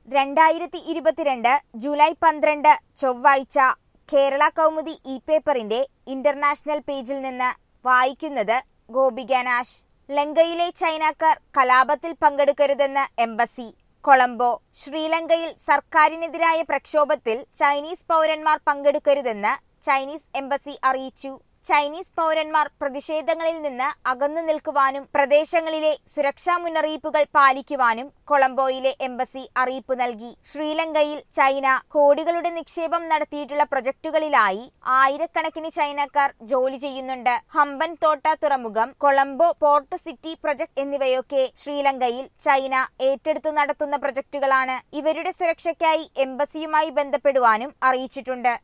രണ്ടായിരത്തി ഇരുപത്തിരണ്ട് ജൂലൈ പന്ത്രണ്ട് ചൊവ്വാഴ്ച കേരള കൗമുദി ഇ പേപ്പറിന്റെ ഇന്റർനാഷണൽ പേജിൽ നിന്ന് വായിക്കുന്നത് ഗോപികനാശ് ലങ്കയിലെ ചൈനക്കാർ കലാപത്തിൽ പങ്കെടുക്കരുതെന്ന് എംബസി കൊളംബോ ശ്രീലങ്കയിൽ സർക്കാരിനെതിരായ പ്രക്ഷോഭത്തിൽ ചൈനീസ് പൗരന്മാർ പങ്കെടുക്കരുതെന്ന് ചൈനീസ് എംബസി അറിയിച്ചു ചൈനീസ് പൗരന്മാർ പ്രതിഷേധങ്ങളിൽ നിന്ന് അകന്നു നിൽക്കുവാനും പ്രദേശങ്ങളിലെ സുരക്ഷാ മുന്നറിയിപ്പുകൾ പാലിക്കുവാനും കൊളംബോയിലെ എംബസി അറിയിപ്പ് നൽകി ശ്രീലങ്കയിൽ ചൈന കോടികളുടെ നിക്ഷേപം നടത്തിയിട്ടുള്ള പ്രൊജക്ടുകളിലായി ആയിരക്കണക്കിന് ചൈനക്കാർ ജോലി ചെയ്യുന്നുണ്ട് ഹമ്പൻ തോട്ട തുറമുഖം കൊളംബോ പോർട്ട് സിറ്റി പ്രൊജക്ട് എന്നിവയൊക്കെ ശ്രീലങ്കയിൽ ചൈന ഏറ്റെടുത്തു നടത്തുന്ന പ്രൊജക്ടുകളാണ് ഇവരുടെ സുരക്ഷയ്ക്കായി എംബസിയുമായി ബന്ധപ്പെടുവാനും അറിയിച്ചിട്ടുണ്ട്